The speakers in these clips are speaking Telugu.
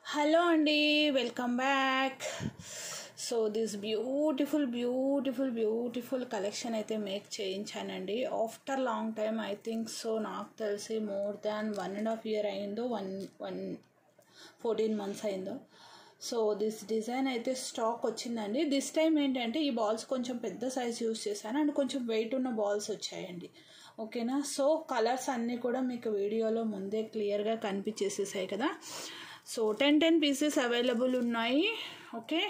హలో అండి welcome back so this beautiful beautiful beautiful collection అయితే మేక్ చేయించానండి after long time I think so నాకు తెలిసి more than one and half year అయిందో వన్ వన్ ఫోర్టీన్ మంత్స్ అయిందో సో దిస్ డిజైన్ అయితే స్టాక్ వచ్చిందండి దిస్ టైం ఏంటంటే ఈ బాల్స్ కొంచెం పెద్ద సైజ్ యూస్ చేశాను అండ్ కొంచెం వెయిట్ ఉన్న బాల్స్ వచ్చాయండి ఓకేనా సో కలర్స్ అన్నీ కూడా మీకు వీడియోలో ముందే క్లియర్గా కనిపించేసేసాయి కదా so ten ten pieces available ఉన్నాయి ఓకే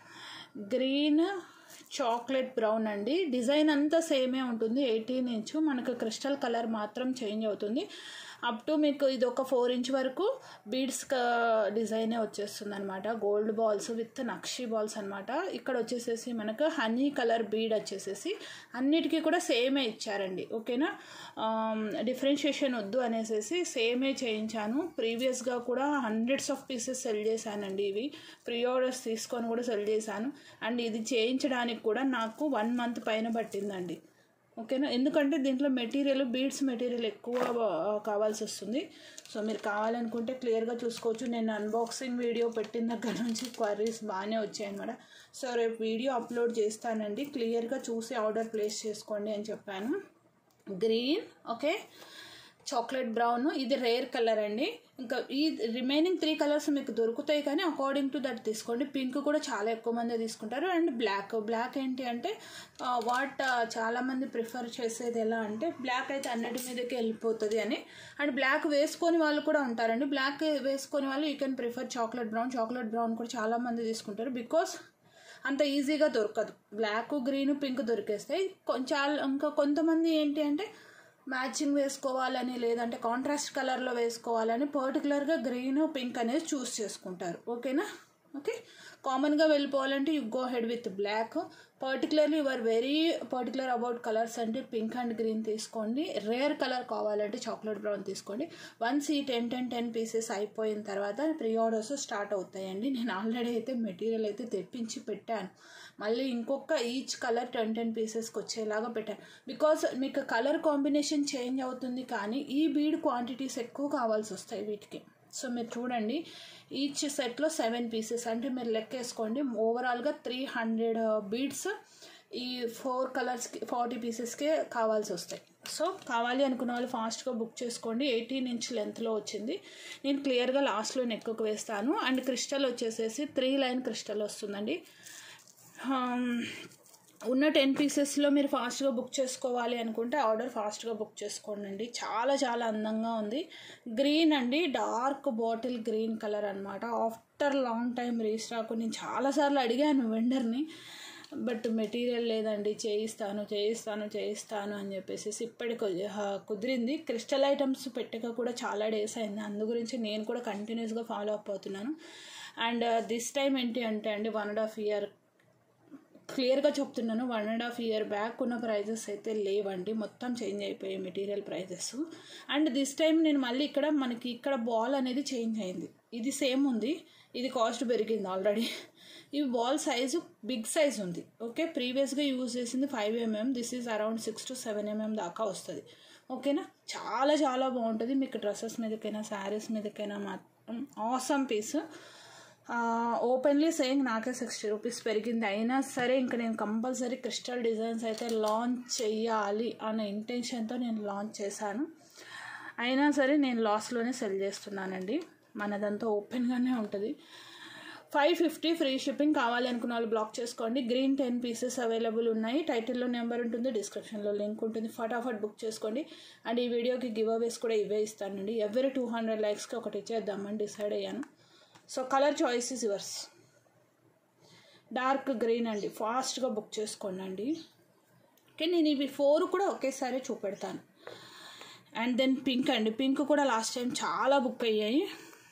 గ్రీన్ చాక్లెట్ బ్రౌన్ అండి డిజైన్ అంతా సేమే ఉంటుంది ఎయిటీన్ ఇంచు మనకు క్రిస్టల్ కలర్ మాత్రం చేంజ్ అవుతుంది అప్ టు మీకు ఇది ఒక ఫోర్ ఇంచ్ వరకు బీడ్స్ డిజైనే వచ్చేస్తుంది అనమాట gold balls with nakshi balls అనమాట ఇక్కడ వచ్చేసేసి మనకు హనీ కలర్ బీడ్ వచ్చేసేసి అన్నిటికీ కూడా సేమే ఇచ్చారండి ఓకేనా డిఫరెన్షియేషన్ వద్దు అనేసి సేమే చేయించాను ప్రీవియస్గా కూడా హండ్రెడ్స్ ఆఫ్ పీసెస్ సెల్ చేశానండి ఇవి ప్రీ ఆర్డర్స్ తీసుకొని కూడా సెల్ చేశాను అండ్ ఇది చేయించడానికి కూడా నాకు వన్ మంత్ పైన పట్టిందండి ఓకేనా ఎందుకంటే దీంట్లో మెటీరియల్ బీడ్స్ మెటీరియల్ ఎక్కువ కావాల్సి వస్తుంది సో మీరు కావాలనుకుంటే క్లియర్గా చూసుకోవచ్చు నేను అన్బాక్సింగ్ వీడియో పెట్టిన దగ్గర నుంచి క్వరీస్ బాగానే వచ్చాయన్నమాట సో రేపు వీడియో అప్లోడ్ చేస్తానండి క్లియర్గా చూసి ఆర్డర్ ప్లేస్ చేసుకోండి అని చెప్పాను గ్రీన్ ఓకే చాక్లెట్ బ్రౌన్ ఇది రేర్ కలర్ అండి ఇంకా ఈ రిమైనింగ్ త్రీ కలర్స్ మీకు దొరుకుతాయి కానీ అకార్డింగ్ టు దట్ తీసుకోండి పింక్ కూడా చాలా ఎక్కువ మంది తీసుకుంటారు అండ్ బ్లాక్ బ్లాక్ ఏంటి అంటే వాట్ చాలామంది ప్రిఫర్ చేసేది ఎలా అంటే బ్లాక్ అయితే అన్నిటి మీదకి వెళ్ళిపోతుంది అని అండ్ బ్లాక్ వేసుకొని వాళ్ళు కూడా ఉంటారండి బ్లాక్ వేసుకొని వాళ్ళు you can prefer chocolate brown chocolate brown కూడా చాలామంది తీసుకుంటారు బికాస్ అంత ఈజీగా దొరకదు బ్లాక్ గ్రీన్ పింక్ దొరికేస్తాయి కొంచెం ఇంకా కొంతమంది ఏంటి అంటే మ్యాచింగ్ వేసుకోవాలని లేదంటే కాంట్రాస్ట్ కలర్లో వేసుకోవాలని పర్టికులర్గా గ్రీన్ పింక్ అనేది చూస్ చేసుకుంటారు ఓకేనా ఓకే కామన్గా వెళ్ళిపోవాలంటే you go head with black particularly you are very particular about colours అంటే పింక్ అండ్ గ్రీన్ తీసుకోండి రేర్ కలర్ కావాలంటే చాక్లెట్ బ్రౌన్ తీసుకోండి వన్స్ ఈ టెన్ టెన్ టెన్ పీసెస్ అయిపోయిన తర్వాత ప్రీ ఆర్డర్స్ స్టార్ట్ అవుతాయండి నేను ఆల్రెడీ అయితే మెటీరియల్ అయితే తెప్పించి పెట్టాను మళ్ళీ ఇంకొక ఈచ్ కలర్ టెన్ టెన్ పీసెస్కి వచ్చేలాగా పెట్టాను బికాస్ మీకు కలర్ కాంబినేషన్ చేంజ్ అవుతుంది కానీ ఈ బీడ్ క్వాంటిటీస్ ఎక్కువ కావాల్సి వస్తాయి వీటికి సో మీరు చూడండి ఈచ్ సెట్లో సెవెన్ పీసెస్ అంటే మీరు లెక్కేసుకోండి ఓవరాల్గా త్రీ హండ్రెడ్ బీడ్స్ ఈ ఫోర్ కలర్స్కి ఫార్టీ పీసెస్కే కావాల్సి వస్తాయి సో కావాలి అనుకున్న వాళ్ళు ఫాస్ట్గా బుక్ చేసుకోండి ఎయిటీన్ ఇంచ్ లెంత్లో వచ్చింది నేను క్లియర్గా లాస్ట్లో నెక్కుకు వేస్తాను అండ్ క్రిస్టల్ వచ్చేసేసి త్రీ లైన్ క్రిస్టల్ వస్తుందండి ఉన్న టెన్ పీసెస్లో మీరు ఫాస్ట్గా బుక్ చేసుకోవాలి అనుకుంటే ఆర్డర్ ఫాస్ట్గా బుక్ చేసుకోండి చాలా చాలా అందంగా ఉంది గ్రీన్ అండి డార్క్ బాటిల్ గ్రీన్ కలర్ అనమాట ఆఫ్టర్ లాంగ్ టైం రీస్టాక్ నేను చాలాసార్లు అడిగాను వెండర్ని బట్ మెటీరియల్ లేదండి చేయిస్తాను చేయిస్తాను చేయిస్తాను అని చెప్పేసి ఇప్పటికి కుదిరింది క్రిస్టల్ ఐటమ్స్ పెట్టక కూడా చాలా డేస్ అయింది అందు గురించి నేను కూడా కంటిన్యూస్గా ఫాలో అప్ అవుతున్నాను అండ్ దిస్ టైం ఏంటి అంటే అండి వన్ అండ్ హాఫ్ ఇయర్ క్లియర్గా చెప్తున్నాను one and half year back ఉన్న ప్రైజెస్ అయితే లేవండి మొత్తం చేంజ్ అయిపోయాయి material prices and this time నేను మళ్ళీ ఇక్కడ మనకి ఇక్కడ బాల్ అనేది చేంజ్ అయింది ఇది సేమ్ ఉంది ఇది కాస్ట్ పెరిగింది ఆల్రెడీ ఈ బాల్ సైజు బిగ్ సైజ్ ఉంది ఓకే ప్రీవియస్గా యూజ్ చేసింది five M M this is around six to seven M M దాకా వస్తుంది ఓకేనా చాలా చాలా బాగుంటుంది మీకు డ్రెస్సెస్ మీదకైనా శారీస్ మీదకైనా మాత్రం ఆసమ్ పీస్ ఓపెన్లీ సేయింగ్ నాకే సిక్స్టీ రూపీస్ పెరిగింది అయినా సరే ఇంకా నేను కంపల్సరీ క్రిస్టల్ డిజైన్స్ అయితే లాంచ్ చెయ్యాలి అనే ఇంటెన్షన్తో నేను లాంచ్ చేశాను అయినా సరే నేను లాస్లోనే సెల్ చేస్తున్నానండి మనదంతా ఓపెన్గానే ఉంటుంది ఫైవ్ ఫిఫ్టీ ఫ్రీ షిప్పింగ్ కావాలి అనుకున్న వాళ్ళు బ్లాక్ చేసుకోండి గ్రీన్ టెన్ పీసెస్ అవైలబుల్ ఉన్నాయి టైటిల్లో నెంబర్ ఉంటుంది డిస్క్రిప్షన్లో లింక్ ఉంటుంది ఫటాఫట్ బుక్ చేసుకోండి అండ్ ఈ వీడియోకి గివ్ అవేస్ కూడా ఇవే ఇస్తానండి ఎవరి టూ హండ్రెడ్ లైక్స్కి ఒకటి ఇచ్చేద్దామని డిసైడ్ అయ్యాను so colour choice is yours dark green అండి ఫాస్ట్గా బుక్ చేసుకోండి అండి ఓకే నేను ఇవి ఫోర్ కూడా ఒకేసారి చూపెడతాను అండ్ దెన్ పింక్ అండి పింక్ కూడా లాస్ట్ టైం చాలా బుక్ అయ్యాయి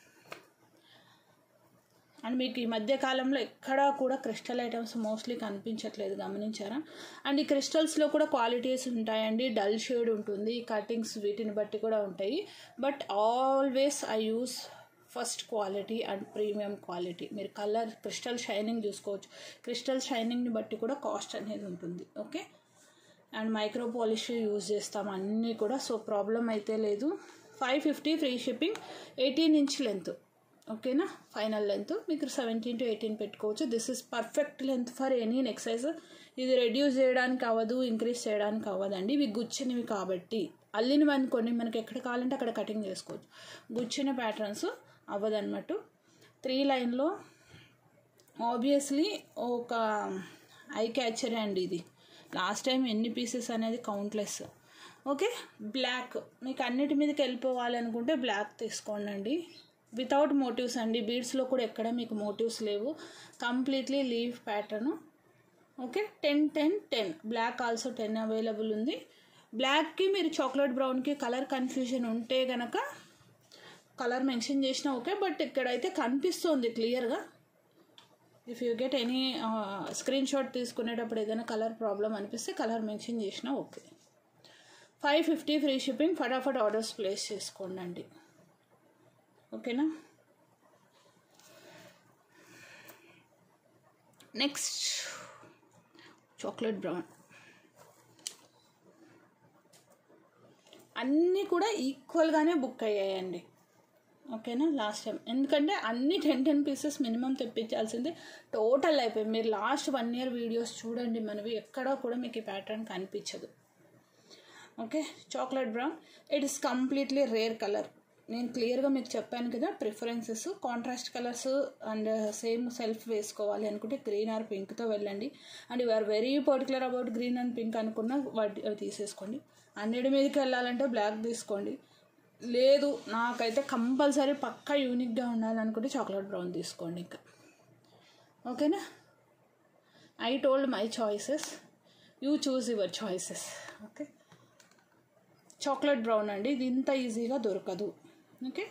అండ్ మీకు ఈ మధ్య కాలంలో ఎక్కడా కూడా క్రిస్టల్ ఐటమ్స్ మోస్ట్లీ కనిపించట్లేదు గమనించారా అండ్ ఈ క్రిస్టల్స్లో కూడా క్వాలిటీస్ ఉంటాయండి డల్ షేడ్ ఉంటుంది కటింగ్స్ వీటిని బట్టి కూడా ఉంటాయి but always I use first quality and premium quality మీరు కలర్ క్రిస్టల్ షైనింగ్ చూసుకోవచ్చు క్రిస్టల్ షైనింగ్ని బట్టి కూడా కాస్ట్ అనేది ఉంటుంది okay and micro polish use చేస్తాం అన్నీ కూడా సో ప్రాబ్లం అయితే లేదు five fifty free shipping eighteen inch length ఓకేనా ఫైనల్ లెంత్ మీకు సెవెంటీన్ టు ఎయిటీన్ పెట్టుకోవచ్చు this is perfect length for any neck size ఇది రెడ్యూస్ చేయడానికి అవ్వదు ఇంక్రీజ్ చేయడానికి అవ్వదండి ఇవి గుచ్చినవి కాబట్టి అల్లినవి అనుకోండి మనకి ఎక్కడ కావాలంటే అక్కడ కటింగ్ చేసుకోవచ్చు గుచ్చిన ప్యాటర్న్స్ అవ్వదన్నట్టు త్రీ లైన్లో ఆబ్వియస్లీ ఒక ఐ క్యాచర్ అండి ఇది లాస్ట్ టైం ఎన్ని పీసెస్ అనేది కౌంట్లెస్ ఓకే బ్లాక్ మీకు అన్నిటి మీదకి వెళ్ళిపోవాలి అనుకుంటే బ్లాక్ తీసుకోండి అండి వితౌట్ మోటివ్స్ అండి బీడ్స్లో కూడా ఎక్కడ మీకు మోటివ్స్ లేవు completely leave pattern okay ten ten ten black also ten available ఉంది బ్లాక్కి మీరు చాక్లెట్ బ్రౌన్కి కలర్ కన్ఫ్యూజన్ ఉంటే కనుక కలర్ మెన్షన్ చేసినా ఓకే బట్ ఇక్కడైతే కనిపిస్తుంది క్లియర్గా if you get any screenshot తీసుకునేటప్పుడు ఏదైనా కలర్ ప్రాబ్లం అనిపిస్తే కలర్ మెన్షన్ చేసినా okay five fifty free shipping ఫటాఫట్ ఆర్డర్స్ ప్లేస్ చేసుకోండి అండి ఓకేనా నెక్స్ట్ చాక్లెట్ బ్రౌన్ అన్నీ కూడా ఈక్వల్గానే బుక్ అయ్యాయండి ఓకేనా లాస్ట్ టైం ఎందుకంటే అన్ని టెన్ టెన్ పీసెస్ మినిమం తెప్పించాల్సిందే టోటల్ అయిపోయింది మీరు లాస్ట్ వన్ ఇయర్ వీడియోస్ చూడండి మనవి ఎక్కడా కూడా మీకు ఈ ప్యాటర్న్ కనిపించదు okay chocolate brown it is completely rare colour నేను క్లియర్గా మీకు చెప్పాను కదా preferences contrast colours and same self వేసుకోవాలి అనుకుంటే గ్రీన్ ఆర్ పింక్తో వెళ్ళండి and you are very particular about green and pink అనుకున్న వాటి అవి తీసేసుకోండి హండ్రెడ్ మీదకి వెళ్ళాలంటే బ్లాక్ తీసుకోండి లేదు నాకైతే కంపల్సరీ పక్కా యూనిక్గా ఉండాలనుకుంటే చాక్లెట్ బ్రౌన్ తీసుకోండి ఇంకా ఓకేనా I told my choices you choose your choices okay chocolate brown అండి ఇది ఇంత ఈజీగా దొరకదు ఓకే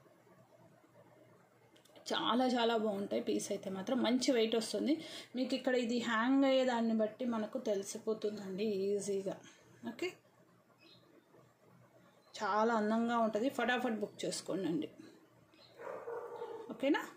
చాలా చాలా బాగుంటాయి పీస్ అయితే మాత్రం మంచి వెయిట్ వస్తుంది మీకు ఇక్కడ ఇది హ్యాంగ్ అయ్యే దాన్ని బట్టి మనకు తెలిసిపోతుందండి ఈజీగా ఓకే చాలా అందంగా ఉంటుంది ఫటాఫట్ బుక్ చేసుకోండి అండి ఓకేనా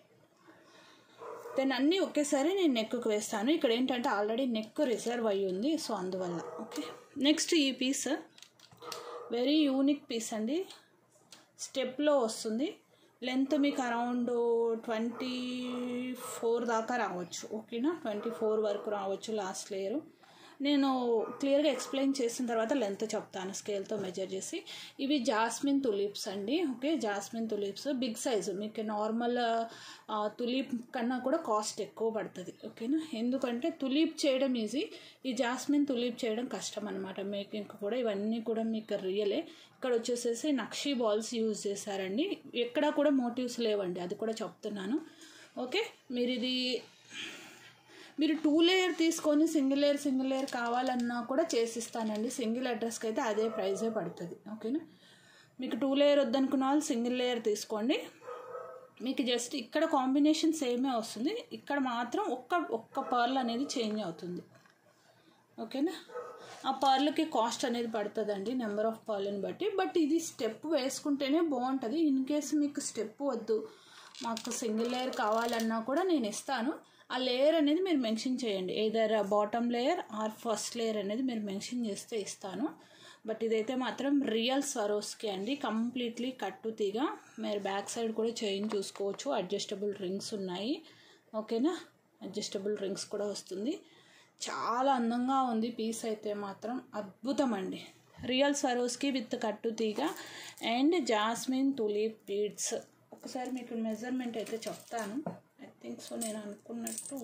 దెన్ అన్నీ ఒకేసారి నేను నెక్కు వేస్తాను ఇక్కడ ఏంటంటే ఆల్రెడీ నెక్ రిజర్వ్ అయ్యి ఉంది సో అందువల్ల ఓకే నెక్స్ట్ ఈ పీస్ వెరీ యూనిక్ పీస్ అండి స్టెప్లో వస్తుంది లెంత్ మీకు అరౌండ్ ట్వంటీ ఫోర్ దాకా రావచ్చు ఓకేనా ట్వంటీ ఫోర్ వరకు రావచ్చు లాస్ట్ లేయరు నేను క్లియర్గా ఎక్స్ప్లెయిన్ చేసిన తర్వాత లెంత్ చెప్తాను స్కేల్తో మెజర్ చేసి ఇవి జాస్మిన్ తులిప్స్ అండి okay jasmine tulips big size మీకు నార్మల్ తులిప్ కన్నా కూడా కాస్ట్ ఎక్కువ పడుతుంది ఓకేనా ఎందుకంటే తులిప్ చేయడం ఈజీ ఈ జాస్మిన్ తులిప్ చేయడం కష్టం అనమాట మేకింగ్ కూడా ఇవన్నీ కూడా మీకు రియలే ఇక్కడ వచ్చేసేసి నక్షీ బాల్స్ యూజ్ చేశారండి ఎక్కడా కూడా మోటివ్స్ లేవండి అది కూడా చెప్తున్నాను ఓకే మీరు ఇది మీరు టూ లేయర్ తీసుకొని సింగిల్ లేయర్ సింగిల్ లేయర్ కావాలన్నా కూడా చేసిస్తానండి సింగిల్ అడ్రస్కి అయితే అదే ప్రైజే పడుతుంది ఓకేనా మీకు టూ లేయర్ వద్దనుకున్న వాళ్ళు సింగిల్ లేయర్ తీసుకోండి మీకు జస్ట్ ఇక్కడ కాంబినేషన్ సేమే వస్తుంది ఇక్కడ మాత్రం ఒక్క ఒక్క పర్ల్ అనేది చేంజ్ అవుతుంది ఓకేనా ఆ పర్ల్కి కాస్ట్ అనేది పడుతుందండి నెంబర్ ఆఫ్ పర్ల్ని బట్టి బట్ ఇది స్టెప్ వేసుకుంటేనే బాగుంటుంది ఇన్ కేసు మీకు స్టెప్ వద్దు మాకు సింగిల్ లేయర్ కావాలన్నా కూడా నేను ఇస్తాను ఆ లేయర్ అనేది మీరు మెన్షన్ చేయండి either bottom layer or first layer అనేది మీరు మెన్షన్ చేస్తే ఇస్తాను బట్ ఇదైతే మాత్రం రియల్ సరోస్కి అండి కంప్లీట్లీ కట్టు తీగ మీరు బ్యాక్ సైడ్ కూడా చైన్ చూసుకోవచ్చు అడ్జస్టబుల్ రింగ్స్ ఉన్నాయి ఓకేనా అడ్జస్టబుల్ రింగ్స్ కూడా వస్తుంది చాలా అందంగా ఉంది పీస్ అయితే మాత్రం అద్భుతం అండి రియల్ సరోస్కి విత్ కట్టు తీగ అండ్ జాస్మిన్ తులీప్ బీడ్స్ ఒకసారి మీకు మెజర్మెంట్ అయితే చెప్తాను ఐ థింక్ సో నేను అనుకున్నట్టు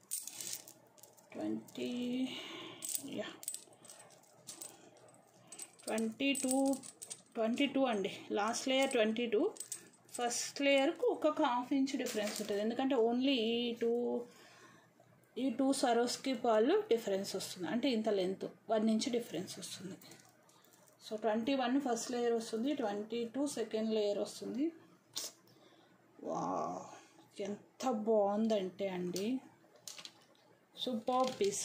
ట్వంటీ యా ట్వంటీ టూ ట్వంటీ టూ అండి last layer twenty two first లేయర్కు ఒక్కొక్క హాఫ్ ఇంచ్ డిఫరెన్స్ ఉంటుంది ఎందుకంటే ఓన్లీ ఈ టూ ఈ టూ సరోస్కి పాలు డిఫరెన్స్ వస్తుంది అంటే ఇంత లెంత్ వన్ ఇంచ్ డిఫరెన్స్ వస్తుంది so twenty one first layer వస్తుంది ట్వంటీ టూ సెకండ్ లేయర్ వస్తుంది వా ఎంత బాగుందంటే అండి super piece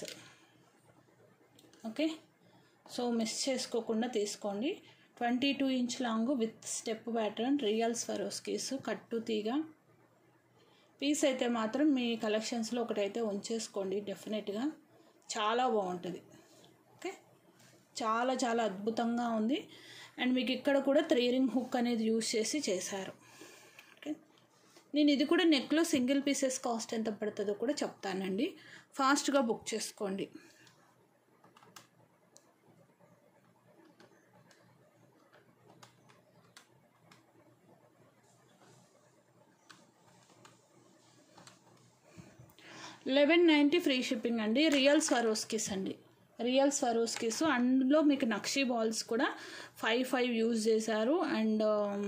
okay so miss చేసుకోకుండా తీసుకోండి twenty two inch long with step pattern real Swarovskis కట్టు తీగ పీస్ అయితే మాత్రం మీ కలెక్షన్స్లో ఒకటైతే ఉంచేసుకోండి డెఫినెట్గా చాలా బాగుంటుంది ఓకే చాలా చాలా అద్భుతంగా ఉంది అండ్ మీకు ఇక్కడ కూడా త్రీ రింగ్ హుక్ అనేది యూస్ చేసి చేశారు ఓకే నేను ఇది కూడా నెక్లో సింగిల్ పీసెస్ కాస్ట్ ఎంత పడుతుందో కూడా చెప్తానండి ఫాస్ట్గా బుక్ చేసుకోండి లెవెన్ నైంటీ ఫ్రీ షిప్పింగ్ అండి రియల్ స్వరోస్కిస్ అండి రియల్ స్వరోస్కిస్ అందులో మీకు నక్షీ బాల్స్ కూడా ఫైవ్ ఫైవ్ యూజ్ చేశారు అండ్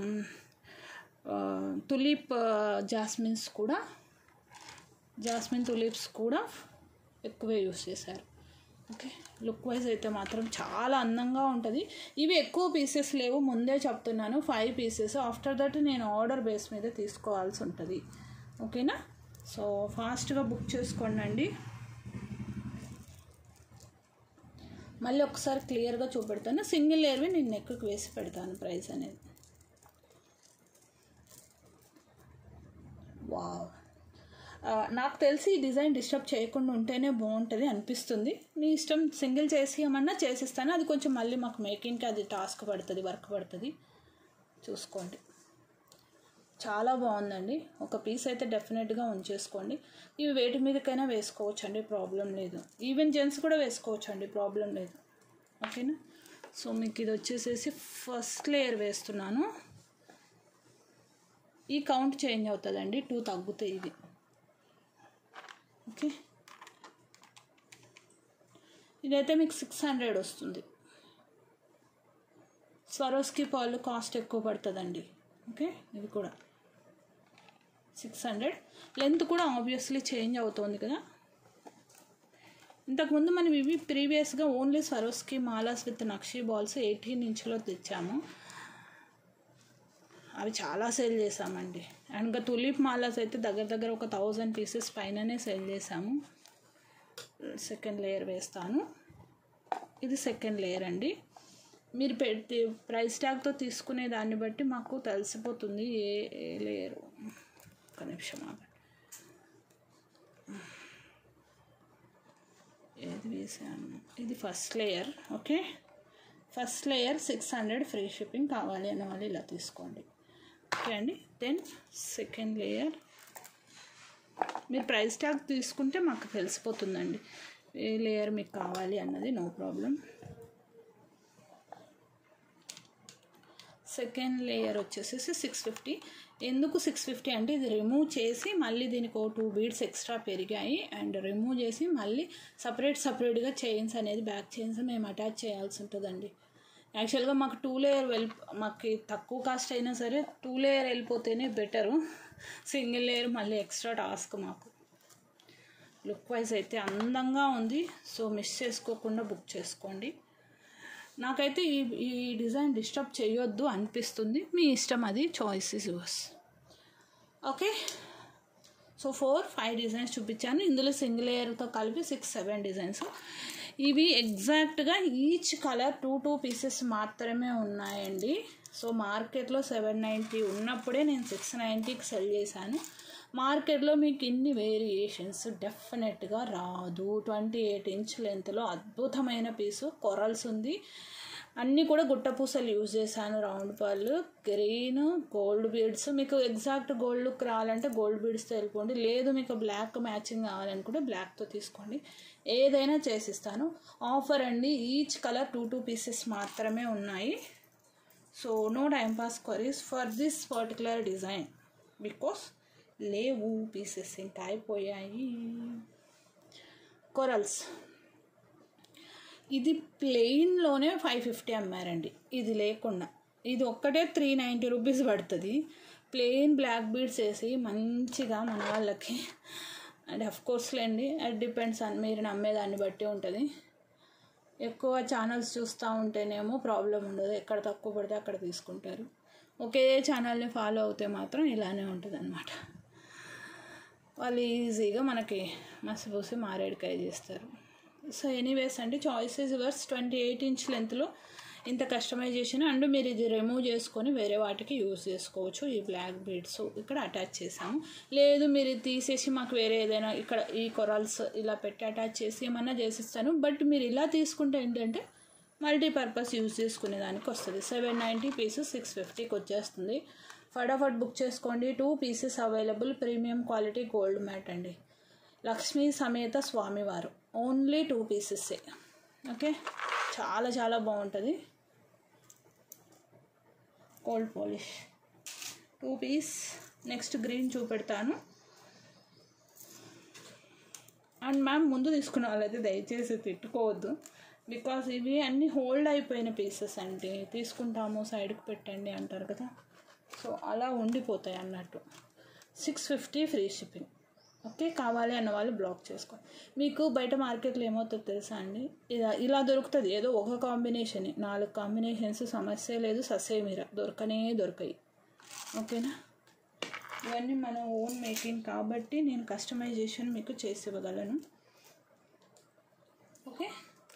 తులీప్ జాస్మిన్స్ కూడా జాస్మిన్ తులీప్స్ కూడా ఎక్కువే యూస్ చేశారు ఓకే లుక్ వైజ్ అయితే మాత్రం చాలా అందంగా ఉంటుంది ఇవి ఎక్కువ పీసెస్ లేవు ముందే చెప్తున్నాను ఫైవ్ పీసెస్ ఆఫ్టర్ దట్ నేను ఆర్డర్ బేస్ మీద తీసుకోవాల్సి ఉంటుంది ఓకేనా సో ఫాస్ట్గా బుక్ చేసుకోండి అండి మళ్ళీ ఒకసారి క్లియర్గా చూపెడతాను సింగిల్ లేయర్వి నేను నెక్కి వేసి పెడతాను ప్రైస్ అనేది వావ్ నాకు తెలిసి ఈ డిజైన్ డిస్టర్బ్ చేయకుండా ఉంటేనే బాగుంటుంది అనిపిస్తుంది మీ ఇష్టం సింగిల్ చేసి ఏమన్నా చేసిస్తాను అది కొంచెం మళ్ళీ మాకు మేకింగ్కి అది టాస్క్ పడుతుంది వర్క్ పడుతుంది చూసుకోండి చాలా బాగుందండి ఒక పీస్ అయితే డెఫినెట్గా ఉంచేసుకోండి ఇవి వేటి మీదకైనా వేసుకోవచ్చు అండి ప్రాబ్లం లేదు ఈవెన్ జెంట్స్ కూడా వేసుకోవచ్చు అండి ప్రాబ్లం లేదు ఓకేనా సో మీకు ఇది వచ్చేసేసి ఫస్ట్ లేయర్ వేస్తున్నాను ఈ కౌంట్ చేంజ్ అవుతుందండి టూ తగ్గుతాయి ఇవి ఓకే ఇదైతే మీకు సిక్స్ హండ్రెడ్ వస్తుంది స్వరోస్కి పాలు కాస్ట్ ఎక్కువ పడుతుందండి ఓకే ఇది కూడా సిక్స్ హండ్రెడ్ లెంత్ కూడా ఆబ్వియస్లీ చేంజ్ అవుతుంది కదా ఇంతకుముందు మనం ఇవి ప్రీవియస్గా only Swarovski malas with nakshi balls eighteen ఇంచ్లో తెచ్చాము అవి చాలా సేల్ చేసామండి అండ్ ఇంకా తులిప్ మాలాస్ అయితే దగ్గర దగ్గర ఒక థౌజండ్ పీసెస్ పైననే సేల్ చేసాము సెకండ్ లేయర్ వేస్తాను ఇది సెకండ్ లేయర్ అండి మీరు పెట్టి ప్రైస్ ట్యాగ్తో తీసుకునే దాన్ని బట్టి మాకు తెలిసిపోతుంది ఏ ఏ లేయరు ఒక నిమిషం ఆగండి ఏది వేసాను ఇది first layer okay first layer six hundred free shipping కావాలి అనే వాళ్ళు ఇలా తీసుకోండి ఓకే అండి దెన్ సెకండ్ లేయర్ మీరు ప్రైస్ ట్యాగ్ తీసుకుంటే మాకు తెలిసిపోతుందండి ఏ లేయర్ మీకు కావాలి అన్నది నో ప్రాబ్లం సెకండ్ లేయర్ వచ్చేసేసి సిక్స్ ఫిఫ్టీ ఎందుకు సిక్స్ ఫిఫ్టీ అంటే ఇది రిమూవ్ చేసి మళ్ళీ దీనికి ఓ టూ బీడ్స్ ఎక్స్ట్రా పెరిగాయి అండ్ రిమూవ్ చేసి మళ్ళీ సపరేట్ సపరేట్గా చైన్స్ అనేది బ్యాక్ చైన్స్ మేము అటాచ్ చేయాల్సి ఉంటుందండి యాక్చువల్గా మాకు టూ లేయర్ వెళ్ళి మాకు తక్కువ కాస్ట్ అయినా సరే టూ లేయర్ వెళ్ళిపోతేనే బెటరు సింగిల్ లేయర్ మళ్ళీ ఎక్స్ట్రా టాస్క్ మాకు లుక్ వైజ్ అయితే అందంగా ఉంది సో మిస్ చేసుకోకుండా బుక్ చేసుకోండి నాకైతే ఈ ఈ డిజైన్ డిస్టర్బ్ చేయొద్దు అనిపిస్తుంది మీ ఇష్టం అది choice is yours okay so four five designs చూపించాను ఇందులో సింగిల్ లేయర్తో కలిపి సిక్స్ సెవెన్ డిజైన్స్ ఇవి ఎగ్జాక్ట్గా each colour two two pieces మాత్రమే ఉన్నాయండి సో మార్కెట్లో సెవెన్ నైంటీ ఉన్నప్పుడే నేను సిక్స్ నైంటీకి సెల్ చేశాను మార్కెట్లో మీకు ఇన్ని వేరియేషన్స్ డెఫినెట్గా రాదు ట్వంటీ ఎయిట్ ఇంచ్ లెంత్లో అద్భుతమైన పీసు కొరల్స్ ఉంది అన్నీ కూడా గుట్టపూసలు యూజ్ చేశాను రౌండ్ పళ్ళు గ్రీన్ గోల్డ్ బీడ్స్ మీకు ఎగ్జాక్ట్ గోల్డ్ లుక్ రావాలంటే గోల్డ్ బీడ్స్తో వెళ్ళిపోండి లేదు మీకు బ్లాక్ మ్యాచింగ్ కావాలనుకుంటే బ్లాక్తో తీసుకోండి ఏదైనా చేసిస్తాను ఆఫర్ అండి each colour two two pieces మాత్రమే ఉన్నాయి so no time pass queries for this particular design because లేవు పీసెస్ ఇంకా అయిపోయాయి కొరల్స్ ఇది ప్లెయిన్లోనే ఫైవ్ ఫిఫ్టీ అమ్మారండి ఇది లేకుండా ఇది ఒక్కటే త్రీ నైంటీ రూపీస్ పడుతుంది ప్లెయిన్ బ్లాక్ బీడ్స్ వేసి మంచిగా మన వాళ్ళకి అండ్ అఫ్ కోర్స్లేండి అది డిపెండ్స్ అని మీరు నమ్మేదాన్ని బట్టి ఉంటుంది ఎక్కువ ఛానల్స్ చూస్తూ ఉంటేనేమో ప్రాబ్లం ఉండదు ఎక్కడ తక్కువ పడితే అక్కడ తీసుకుంటారు ఒకే ఛానల్ని ఫాలో అవుతే మాత్రం ఇలానే ఉంటుంది అనమాట వాళ్ళు ఈజీగా మనకి మసిపూసి మారేడుకాయ చేస్తారు సో ఎనీవేస్ అండి choices yours twenty eight inch లెంత్లో ఇంత కస్టమైజేషన్ అండ్ మీరు ఇది రిమూవ్ చేసుకొని వేరే వాటికి యూస్ చేసుకోవచ్చు ఈ బ్లాక్ బీడ్స్ ఇక్కడ అటాచ్ చేసాము లేదు మీరు ఇది తీసేసి మాకు వేరే ఏదైనా ఇక్కడ ఈ కొరల్స్ ఇలా పెట్టి అటాచ్ చేసి ఏమన్నా చేసిస్తాను బట్ మీరు ఇలా తీసుకుంటే ఏంటంటే మల్టీపర్పస్ యూజ్ చేసుకునే దానికి వస్తుంది సెవెన్ నైంటీ పీసెస్ సిక్స్ ఫిఫ్టీకి వచ్చేస్తుంది ఫటాఫట్ బుక్ చేసుకోండి two pieces available premium quality gold matte అండి లక్ష్మీ సమేత స్వామివారు ఓన్లీ టూ పీసెస్సే ఓకే చాలా చాలా బాగుంటుంది gold polish two piece next green చూపెడతాను అండ్ మ్యామ్ ముందు తీసుకున్న వాళ్ళైతే దయచేసి తిట్టుకోవద్దు బికాస్ ఇవి అన్నీ హోల్డ్ అయిపోయిన పీసెస్ అండి తీసుకుంటాము సైడ్కి పెట్టండి అంటారు కదా సో అలా ఉండిపోతాయి అన్నట్టు six fifty free shipping okay కావాలి అన్న వాళ్ళు బ్లాక్ చేసుకోండి మీకు బయట మార్కెట్లో ఏమవుతుందో తెలుసా అండి ఇలా ఇలా దొరుకుతుంది ఏదో ఒక కాంబినేషన్ నాలుగు కాంబినేషన్స్ సమస్య లేదు ససేమిరా దొరకనే దొరకాయి ఓకేనా ఇవన్నీ మన ఓన్ మేకింగ్ కాబట్టి నేను కస్టమైజేషన్ మీకు చేసి ఇవ్వగలను ఓకే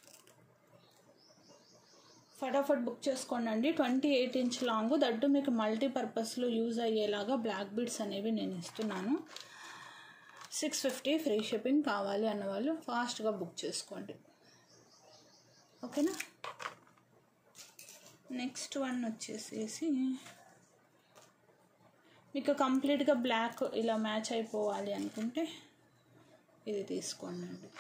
ఫటాఫట్ బుక్ చేసుకోండి అండి twenty eight inch long that మీకు మల్టీపర్పస్లో యూజ్ అయ్యేలాగా బ్లాక్ బీడ్స్ అనేవి నేను ఇస్తున్నాను సిక్స్ ఫిఫ్టీ ఫ్రీ షిప్పింగ్ కావాలి అన్న వాళ్ళు ఫాస్ట్గా బుక్ చేసుకోండి ఓకేనా నెక్స్ట్ వన్ వచ్చేసేసి మీకు కంప్లీట్గా బ్లాక్ ఇలా మ్యాచ్ అయిపోవాలి అనుకుంటే ఇది తీసుకోండి అండి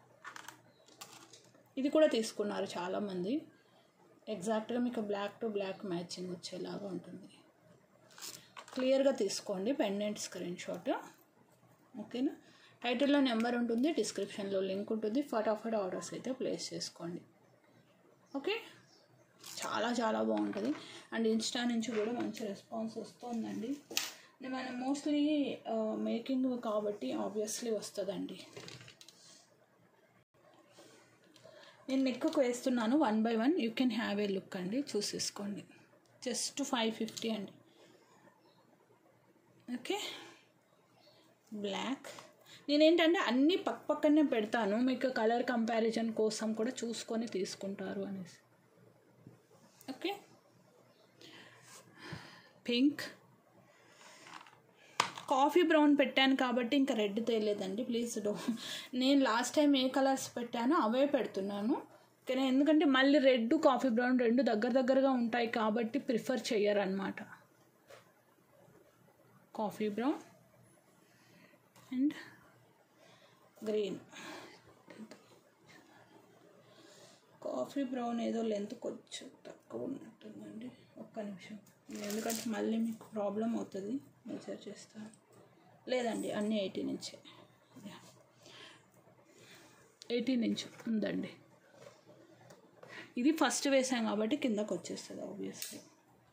ఇది కూడా తీసుకున్నారు చాలామంది ఎగ్జాక్ట్గా మీకు బ్లాక్ టు బ్లాక్ మ్యాచింగ్ వచ్చేలాగా ఉంటుంది క్లియర్గా తీసుకోండి పెండెంట్ స్క్రీన్ షాట్ ఓకేనా టైటిల్లో నెంబర్ ఉంటుంది డిస్క్రిప్షన్లో లింక్ ఉంటుంది ఫటాఫట్ ఆర్డర్స్ అయితే ప్లేస్ చేసుకోండి ఓకే చాలా చాలా బాగుంటుంది అండ్ ఇన్స్టా నుంచి కూడా మంచి రెస్పాన్స్ వస్తుందండి మనం మోస్ట్లీ మేకింగ్ కాబట్టి ఆబ్వియస్లీ వస్తుందండి నేను నెక్కు వేస్తున్నాను one by one you can have a look అండి చూసేసుకోండి జస్ట్ ఫైవ్ ఫిఫ్టీ అండి ఓకే బ్లాక్ నేనేంటంటే అన్నీ పక్క పక్కనే పెడతాను మీకు కలర్ కంపారిజన్ కోసం కూడా చూసుకొని తీసుకుంటారు అనేసి ఓకే పింక్ కాఫీ బ్రౌన్ పెట్టాను కాబట్టి ఇంకా రెడ్ తేలేదండి ప్లీజ్ డో నేను లాస్ట్ టైం ఏ కలర్స్ పెట్టానో అవే పెడుతున్నాను కానీ ఎందుకంటే మళ్ళీ రెడ్ కాఫీ బ్రౌన్ రెండు దగ్గర దగ్గరగా ఉంటాయి కాబట్టి ప్రిఫర్ చేయరన్నమాట coffee brown and green coffee brown ఏదో లెంత్ కొంచెం తక్కువ ఉన్నట్టుందండి ఒక్క నిమిషం ఎందుకంటే మళ్ళీ మీకు ప్రాబ్లం అవుతుంది మెజర్ చేస్తాను లేదండి అన్నీ ఎయిటీన్ ఇంచే ఎయిటీన్ ఇంచ్ ఉందండి ఇది ఫస్ట్ వేసాం కాబట్టి కిందకు వచ్చేస్తుంది ఆబ్వియస్లీ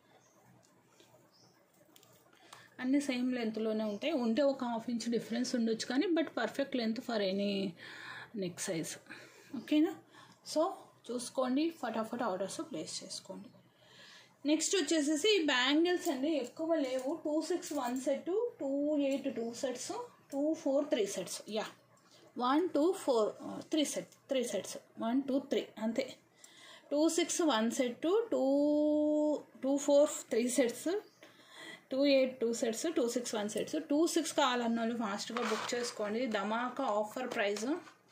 అన్నీ సేమ్ లెంత్లోనే ఉంటాయి ఉంటే ఒక హాఫ్ ఇంచ్ డిఫరెన్స్ ఉండొచ్చు కానీ but perfect length for any neck size ఓకేనా సో చూసుకోండి ఫటాఫట్ ఆర్డర్స్ ప్లేస్ చేసుకోండి నెక్స్ట్ వచ్చేసేసి బ్యాంగిల్స్ అండి ఎక్కువ లేవు two six one set two eight two sets two four three sets yeah one two four three set three sets one two three అంతే two six one set two two four three sets two eight two sets two six one sets two six కావాలన్న వాళ్ళు ఫాస్ట్గా బుక్ చేసుకోండి ధమాకా ఆఫర్ ప్రైస్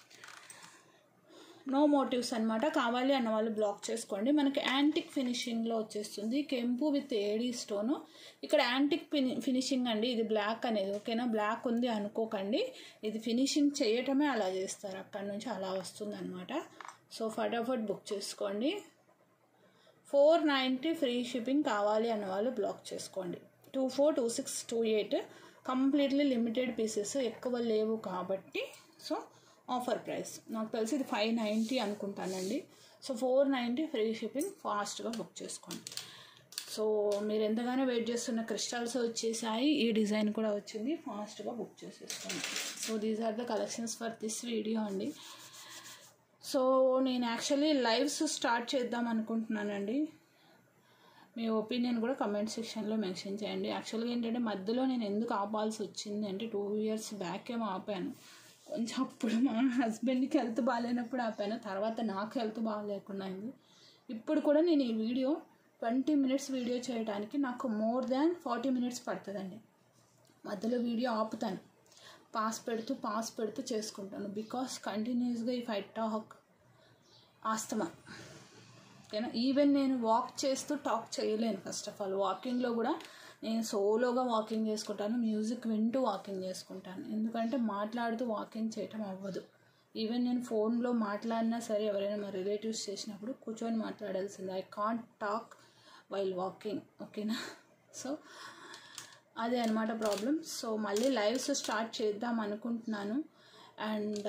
నో మోటివ్స్ అనమాట కావాలి అన్న వాళ్ళు బ్లాక్ చేసుకోండి మనకి యాంటిక్ ఫినిషింగ్లో వచ్చేస్తుంది కెంపు విత్ ఏడీ స్టోను ఇక్కడ యాంటిక్ ఫిని ఫినిషింగ్ అండి ఇది బ్లాక్ అనేది ఓకేనా బ్లాక్ ఉంది అనుకోకండి ఇది ఫినిషింగ్ చేయటమే అలా చేస్తారు అక్కడ నుంచి అలా వస్తుంది అనమాట సో ఫటాఫట్ బుక్ చేసుకోండి ఫోర్ నైంటీ ఫ్రీ షిప్పింగ్ కావాలి అన్న వాళ్ళు బ్లాక్ చేసుకోండి two four two six two eight completely limited pieces ఎక్కువ లేవు కాబట్టి సో ఆఫర్ ప్రైస్ నాకు తెలిసి ఇది ఫైవ్ నైంటీ అనుకుంటానండి so four ninety free shipping ఫాస్ట్గా బుక్ చేసుకోండి సో మీరు ఎంతగానో వెయిట్ చేస్తున్న క్రిస్టల్స్ వచ్చేసాయి ఈ డిజైన్ కూడా వచ్చింది ఫాస్ట్గా బుక్ చేసేసుకోండి so these are the collections for this video అండి సో నేను యాక్చువల్లీ లైవ్స్ స్టార్ట్ చేద్దాం అనుకుంటున్నానండి మీ ఒపీనియన్ కూడా కమెంట్ సెక్షన్లో మెన్షన్ చేయండి యాక్చువల్గా ఏంటంటే మధ్యలో నేను ఎందుకు ఆపాల్సి వచ్చింది అంటే టూ ఇయర్స్ బ్యాక్ ఏమో ఆపాను కొంచెం అప్పుడు మా హస్బెండ్కి హెల్త్ బాగాలేనప్పుడు ఆపాను తర్వాత నాకు హెల్త్ బాగాలేకుండా అయింది ఇప్పుడు కూడా నేను ఈ వీడియో ట్వంటీ మినిట్స్ వీడియో చేయడానికి నాకు మోర్ దాన్ ఫార్టీ మినిట్స్ పడుతుందండి మధ్యలో వీడియో ఆపుతాను పాస్ పెడుతూ పాస్ పెడుతూ చేసుకుంటాను బికాస్ కంటిన్యూస్గా ఈ ఫైట్ టాక్ ఆస్తమా ఓకేనా ఈవెన్ నేను వాక్ చేస్తూ టాక్ చేయలేను ఫస్ట్ ఆఫ్ ఆల్ వాకింగ్లో కూడా నేను సోలోగా వాకింగ్ చేసుకుంటాను మ్యూజిక్ వింటూ వాకింగ్ చేసుకుంటాను ఎందుకంటే మాట్లాడుతూ వాకింగ్ చేయటం అవ్వదు ఈవెన్ నేను ఫోన్లో మాట్లాడినా సరే ఎవరైనా మా రిలేటివ్స్ చేసినప్పుడు కూర్చొని మాట్లాడాల్సిందే I can't talk while walking ఓకేనా సో అదే అనమాట ప్రాబ్లం సో మళ్ళీ లైవ్స్ స్టార్ట్ చేద్దాం అనుకుంటున్నాను అండ్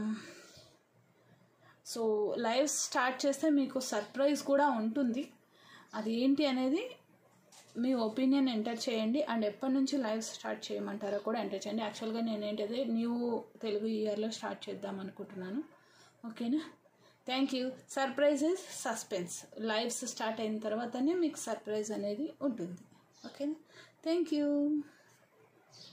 సో లైవ్ స్టార్ట్ చేస్తే మీకు సర్ప్రైజ్ కూడా ఉంటుంది అది ఏంటి అనేది మీ ఒపీనియన్ ఎంటర్ చేయండి అండ్ ఎప్పటి నుంచి లైవ్ స్టార్ట్ చేయమంటారో కూడా ఎంటర్ చేయండి యాక్చువల్గా నేను ఏంటంటే న్యూ తెలుగు ఇయర్లో స్టార్ట్ చేద్దాం అనుకుంటున్నాను ఓకేనా thank you surprises suspense lives start అయిన తర్వాతనే మీకు సర్ప్రైజ్ అనేది ఉంటుంది ఓకేనా థ్యాంక్ యూ